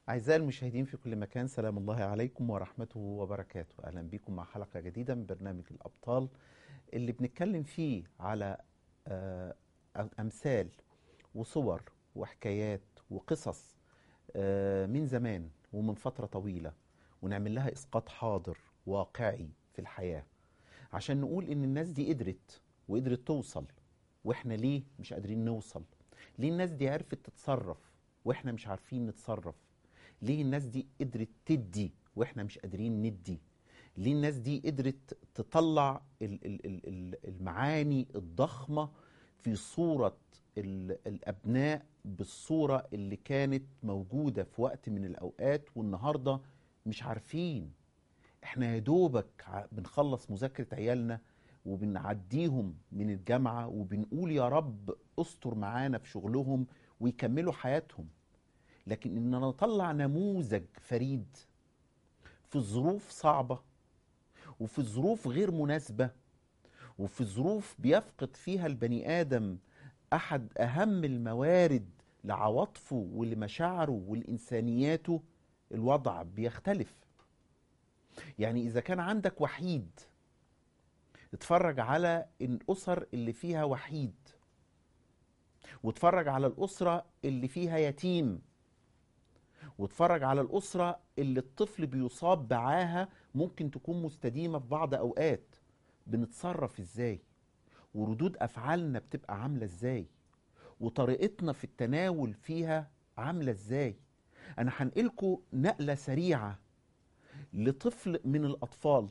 أعزائي المشاهدين في كل مكان سلام الله عليكم ورحمته وبركاته أهلا بكم مع حلقة جديدة من برنامج الأبطال اللي بنتكلم فيه على آه، أمثال وصور وحكايات وقصص آه، من زمان ومن فترة طويلة ونعمل لها إسقاط حاضر واقعي في الحياة عشان نقول إن الناس دي قدرت وقدرت توصل وإحنا ليه مش قادرين نوصل ليه الناس دي عرفت تتصرف وإحنا مش عارفين نتصرف ليه الناس دي قدرت تدي واحنا مش قادرين ندي ليه الناس دي قدرت تطلع ال- ال- ال- ال- المعاني الضخمة في صورة ال- الأبناء بالصورة اللي كانت موجودة في وقت من الأوقات والنهاردة مش عارفين احنا يا دوبك ع- بنخلص مذاكرة عيالنا وبنعديهم من الجامعة وبنقول يا رب استر معانا في شغلهم ويكملوا حياتهم لكن ان انا اطلع نموذج فريد في ظروف صعبه وفي ظروف غير مناسبه وفي ظروف بيفقد فيها البني ادم احد اهم الموارد لعواطفه ولمشاعره ولانسانياته الوضع بيختلف يعني اذا كان عندك وحيد اتفرج على الاسر اللي فيها وحيد واتفرج على الاسره اللي فيها يتيم واتفرج على الأسرة اللي الطفل بيصاب بعاهة ممكن تكون مستديمة في بعض أوقات بنتصرف إزاي وردود أفعالنا بتبقى عاملة إزاي وطريقتنا في التناول فيها عاملة إزاي أنا هنقلكوا نقلة سريعة لطفل من الأطفال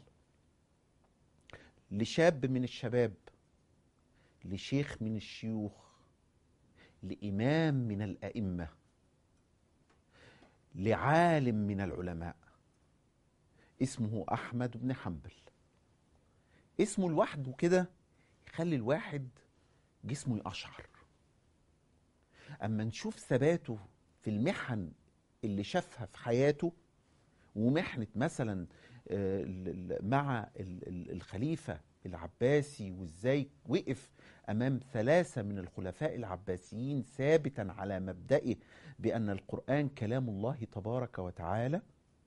لشاب من الشباب لشيخ من الشيوخ لإمام من الأئمة لعالم من العلماء اسمه احمد بن حنبل اسمه لوحده كده يخلي الواحد جسمه يقشعر اما نشوف ثباته في المحن اللي شافها في حياته ومحنة مثلا آه، ال- ال- مع ال- ال- الخليفة العباسي وازاي وقف امام ثلاثة من الخلفاء العباسيين ثابتا على مبدئه بأن القرآن كلام الله تبارك وتعالى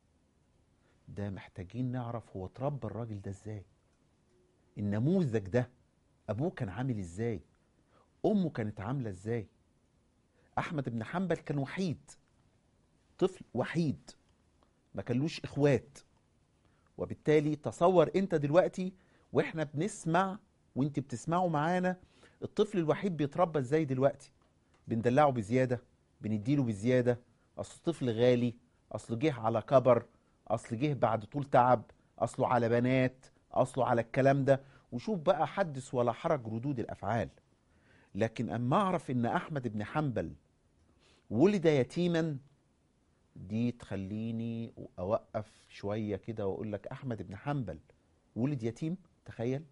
ده محتاجين نعرف هو اتربى الراجل ده ازاي النموذج ده أبوه كان عامل ازاي أمه كانت عاملة ازاي أحمد بن حنبل كان وحيد طفل وحيد ما كانلوش إخوات وبالتالي تصور أنت دلوقتي وإحنا بنسمع وأنت بتسمعوا معانا الطفل الوحيد بيتربى ازاي دلوقتي بندلعه بزيادة بنديله بزيادة أصل طفل غالي أصل جه على كبر أصل جه بعد طول تعب أصله على بنات أصله على الكلام ده وشوف بقى حدث ولا حرج ردود الأفعال لكن أما أعرف إن أحمد بن حنبل ولد يتيما دي تخليني أوقف شوية كده وأقول لك أحمد بن حنبل ولد يتيم تخيل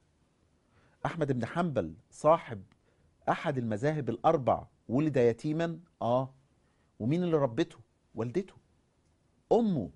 أحمد بن حنبل صاحب أحد المذاهب الأربع ولد يتيما اه ومين اللي ربته والدته امه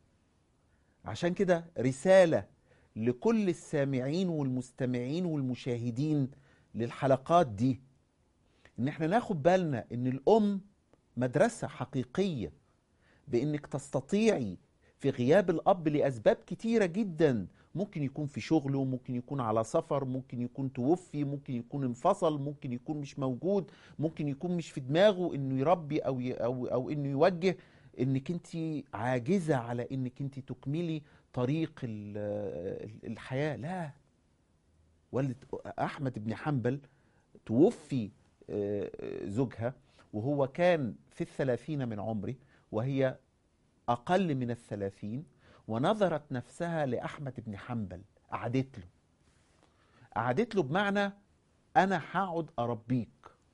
عشان كده رساله لكل السامعين والمستمعين والمشاهدين للحلقات دي ان احنا ناخد بالنا ان الام مدرسه حقيقيه بانك تستطيعي في غياب الاب لاسباب كتيره جدا ممكن يكون في شغله ممكن يكون على سفر ممكن يكون توفي ممكن يكون انفصل ممكن يكون مش موجود ممكن يكون مش في دماغه انه يربي او ي او او انه يوجه انك انت عاجزه على انك انت تكملي طريق ال- ال- الحياه لا والد احمد بن حنبل توفي آه، آه، زوجها وهو كان في الثلاثين من عمره وهي أقل من الثلاثين ونظرت نفسها لأحمد بن حنبل قعدت له قعدت له بمعنى أنا هقعد أربيك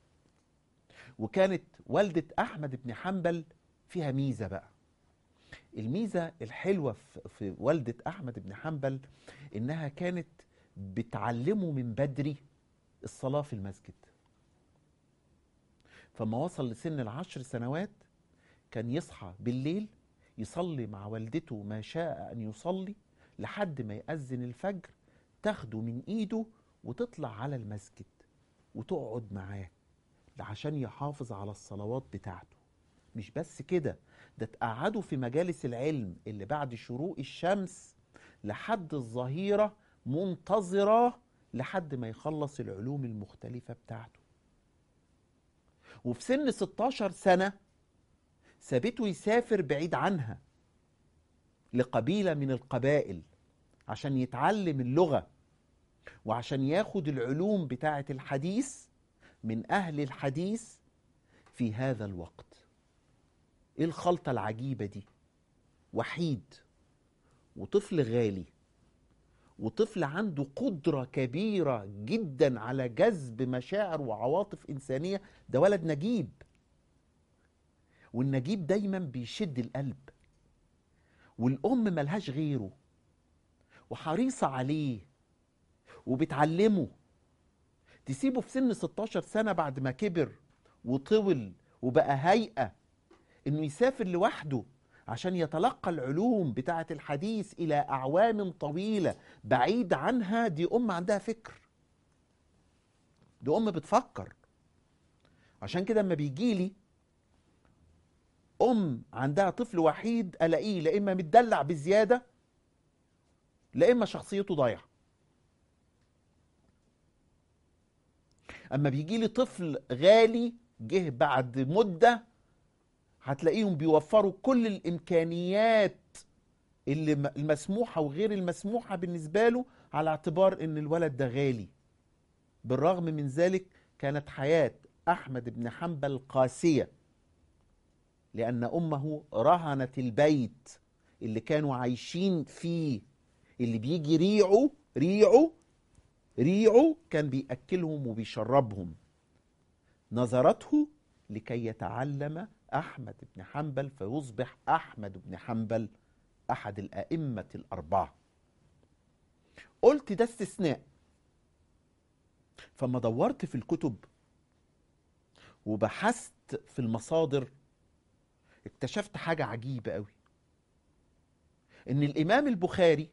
وكانت والدة أحمد بن حنبل فيها ميزة بقى الميزة الحلوة في- في والدة أحمد بن حنبل إنها كانت بتعلمه من بدري الصلاة في المسجد فما وصل لسن العشر سنوات كان يصحى بالليل يصلي مع والدته ما شاء أن يصلي لحد ما يأذن الفجر تاخده من إيده وتطلع على المسجد وتقعد معاه عشان يحافظ على الصلوات بتاعته مش بس كده ده اتقعدوا في مجالس العلم اللي بعد شروق الشمس لحد الظهيرة منتظرة لحد ما يخلص العلوم المختلفة بتاعته وفي سن 16 سنة سابته يسافر بعيد عنها لقبيلة من القبائل عشان يتعلم اللغة وعشان ياخد العلوم بتاعة الحديث من أهل الحديث في هذا الوقت ايه الخلطة العجيبة دي وحيد وطفل غالي وطفل عنده قدرة كبيرة جدا على جذب مشاعر وعواطف إنسانية ده ولد نجيب والنجيب دايما بيشد القلب والأم ملهاش غيره وحريصة عليه وبتعلمه تسيبه في سن 16 سنة بعد ما كبر وطول وبقى هيئة انه يسافر لوحده عشان يتلقى العلوم بتاعة الحديث إلى أعوام طويلة بعيد عنها دي أم عندها فكر دي أم بتفكر عشان كده لما بيجيلي أم عندها طفل وحيد ألاقيه لا إما متدلع بزيادة لا إما شخصيته ضايعة أما بيجيلي طفل غالي جه بعد مدة هتلاقيهم بيوفروا كل الامكانيات اللي م- المسموحه وغير المسموحه بالنسبه له على اعتبار ان الولد ده غالي بالرغم من ذلك كانت حياه احمد بن حنبل قاسيه لان امه رهنت البيت اللي كانوا عايشين فيه اللي بيجي ريعه ريعه ريعه كان بياكلهم وبيشربهم نظرته لكي يتعلم أحمد بن حنبل فيصبح أحمد بن حنبل أحد الأئمة الأربعة قلت ده استثناء فما دورت في الكتب وبحثت في المصادر اكتشفت حاجة عجيبة قوي ان الامام البخاري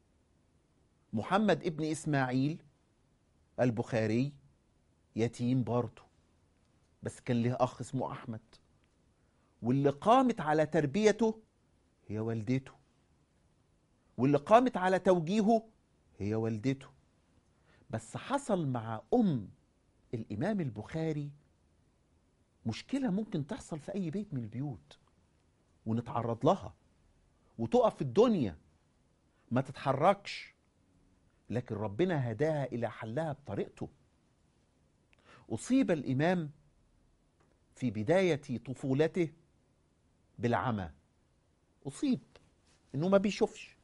محمد ابن اسماعيل البخاري يتيم برضه بس كان له اخ اسمه احمد واللي قامت على تربيته هي والدته واللي قامت على توجيهه هي والدته بس حصل مع ام الامام البخاري مشكله ممكن تحصل في اي بيت من البيوت ونتعرض لها وتقف في الدنيا ما تتحركش لكن ربنا هداها الى حلها بطريقته اصيب الامام في بدايه طفولته بالعمى اصيب انه ما بيشوفش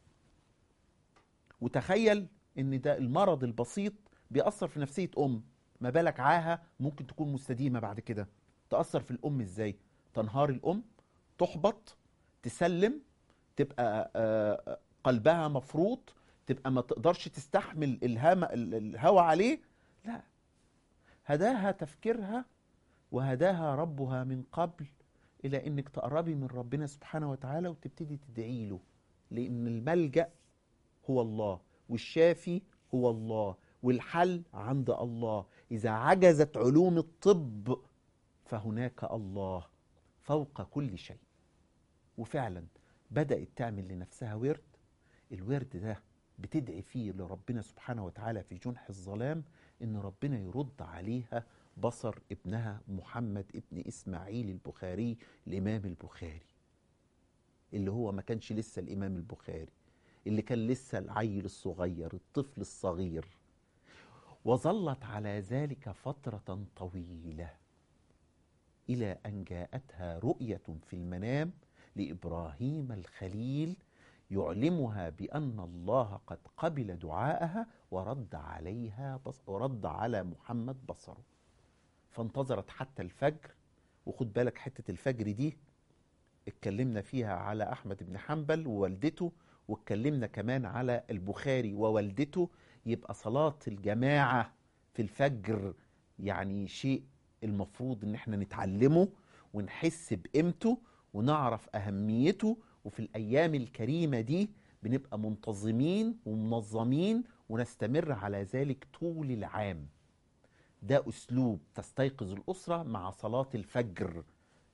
وتخيل ان ده المرض البسيط بيأثر في نفسية ام ما بالك عاهة ممكن تكون مستديمة بعد كده تأثر في الام ازاي تنهار الام تحبط تسلم تبقى آه، قلبها مفروط تبقى ما تقدرش تستحمل الهام الهوى عليه لا هداها تفكيرها وهداها ربها من قبل الى انك تقربي من ربنا سبحانه وتعالى وتبتدي تدعي له لان الملجأ هو الله والشافي هو الله والحل عند الله اذا عجزت علوم الطب فهناك الله فوق كل شيء وفعلا بدأت تعمل لنفسها ورد الورد ده بتدعي فيه لربنا سبحانه وتعالى في جنح الظلام ان ربنا يرد عليها بصر ابنها محمد ابن اسماعيل البخاري الامام البخاري اللي هو ما كانش لسه الامام البخاري اللي كان لسه العيل الصغير الطفل الصغير وظلت على ذلك فترة طويلة إلى أن جاءتها رؤية في المنام لإبراهيم الخليل يعلمها بأن الله قد قبل دعاءها ورد عليها بص ورد على محمد بصره فانتظرت حتى الفجر وخد بالك حتة الفجر دي اتكلمنا فيها على أحمد بن حنبل ووالدته واتكلمنا كمان على البخاري ووالدته يبقى صلاة الجماعة في الفجر يعني شيء المفروض ان احنا نتعلمه ونحس بقيمته ونعرف أهميته وفي الأيام الكريمة دي بنبقى منتظمين ومنظمين ونستمر على ذلك طول العام ده أسلوب تستيقظ الأسرة مع صلاة الفجر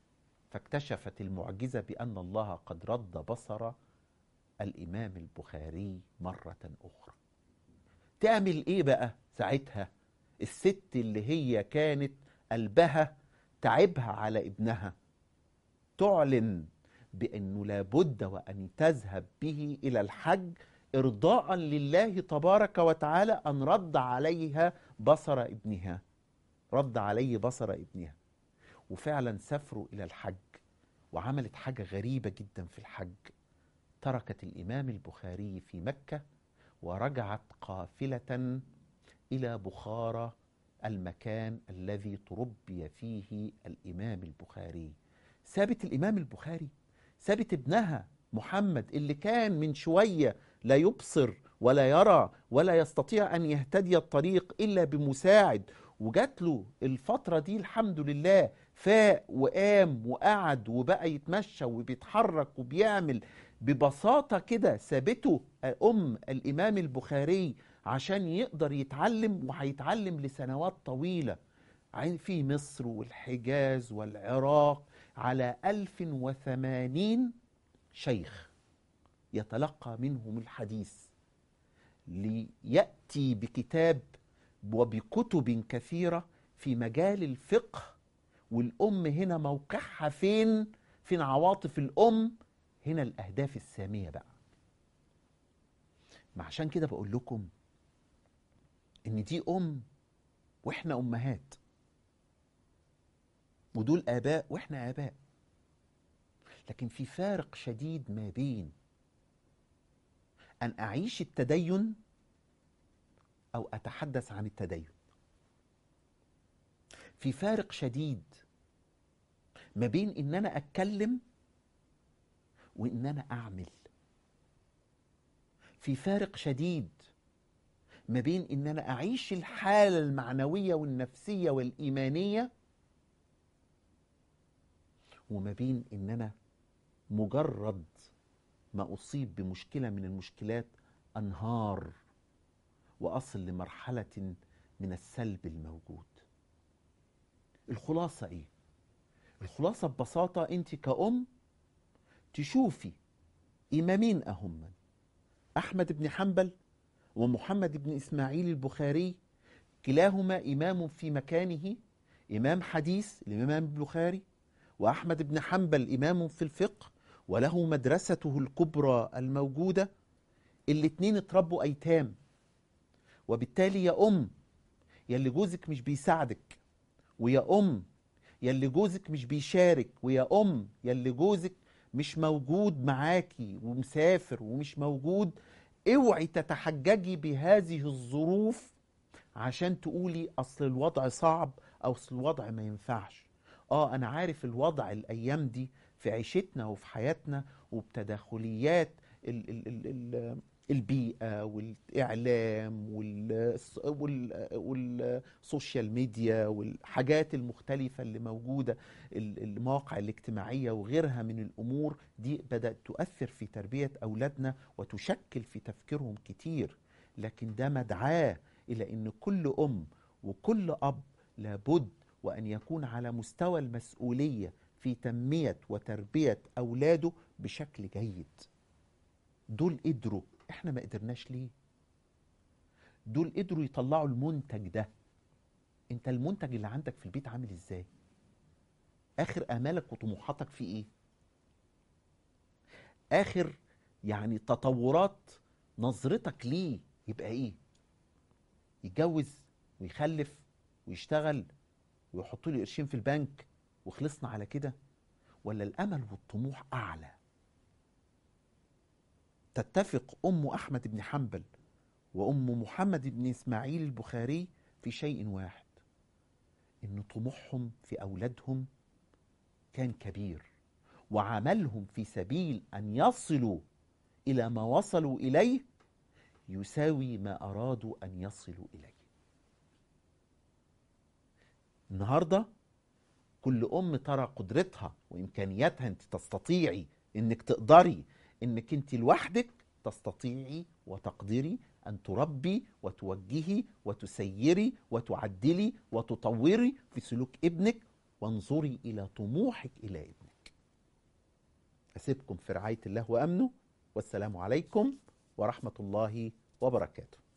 فاكتشفت المعجزة بأن الله قد رد بصر الإمام البخاري مرة أخرى تعمل إيه بقى ساعتها الست اللي هي كانت قلبها تعبها على ابنها تعلن بأنه لابد وأن تذهب به إلى الحج إرضاء لله تبارك وتعالى أن رد عليها بصر ابنها رد عليه بصر ابنها وفعلا سافروا إلى الحج وعملت حاجة غريبة جدا في الحج تركت الإمام البخاري في مكة ورجعت قافلة إلى بخارى المكان الذي تربي فيه الإمام البخاري سابت الإمام البخاري سابت ابنها محمد اللي كان من شوية لا يبصر ولا يرى ولا يستطيع أن يهتدي الطريق إلا بمساعد وجات له الفترة دي الحمد لله فاق وقام وقعد وبقى يتمشى وبيتحرك وبيعمل ببساطة كده سابته أم الإمام البخاري عشان يقدر يتعلم وهيتعلم لسنوات طويلة في مصر والحجاز والعراق على ألف وثمانين شيخ يتلقى منهم الحديث ليأتي بكتاب وبكتب كثيرة في مجال الفقه والأم هنا موقعها فين فين عواطف الأم هنا الأهداف السامية بقى ما عشان كده بقول لكم إن دي أم وإحنا أمهات ودول آباء وإحنا آباء لكن في فارق شديد ما بين أن أعيش التدين أو أتحدث عن التدين في فارق شديد ما بين إن أنا أتكلم وإن أنا أعمل في فارق شديد ما بين إن أنا أعيش الحالة المعنوية والنفسية والإيمانية وما بين إن أنا مجرد ما أصيب بمشكلة من المشكلات أنهار وأصل لمرحلة من السلب الموجود الخلاصة إيه؟ الخلاصة ببساطة أنت كأم تشوفي إمامين أهما أحمد بن حنبل ومحمد بن إسماعيل البخاري كلاهما إمام في مكانه إمام حديث الإمام البخاري وأحمد بن حنبل إمام في الفقه وله مدرسته الكبرى الموجودة الاتنين اتربوا أيتام وبالتالي يا أم يلي جوزك مش بيساعدك ويا أم يلي جوزك مش بيشارك ويا أم يلي جوزك مش موجود معاكي ومسافر ومش موجود اوعي تتحججي بهذه الظروف عشان تقولي أصل الوضع صعب أو أصل الوضع ما ينفعش آه أنا عارف الوضع الأيام دي في عيشتنا وفي حياتنا وبتداخليات ال ال ال ال البيئة والإعلام والسوشيال ميديا والحاجات المختلفة اللي موجودة المواقع الاجتماعية وغيرها من الأمور دي بدأت تؤثر في تربية أولادنا وتشكل في تفكيرهم كتير لكن ده مدعاه إلى أن كل أم وكل أب لابد وأن يكون على مستوى المسؤولية في تنمية وتربية أولاده بشكل جيد دول قدروا احنا ما قدرناش ليه دول قدروا يطلعوا المنتج ده انت المنتج اللي عندك في البيت عامل ازاي اخر امالك وطموحاتك في ايه اخر يعني تطورات نظرتك ليه يبقى ايه يتجوز ويخلف ويشتغل ويحط لي قرشين في البنك وخلصنا على كده ولا الامل والطموح اعلى تتفق ام احمد بن حنبل وام محمد بن اسماعيل البخاري في شيء واحد ان طموحهم في اولادهم كان كبير وعملهم في سبيل ان يصلوا الى ما وصلوا اليه يساوي ما ارادوا ان يصلوا اليه النهارده كل ام ترى قدرتها وامكانياتها انت تستطيعي انك تقدري انك انت لوحدك تستطيعي وتقدري ان تربي وتوجهي وتسيري وتعدلي وتطوري في سلوك ابنك وانظري الى طموحك الى ابنك أسيبكم في رعاية الله وأمنه والسلام عليكم ورحمة الله وبركاته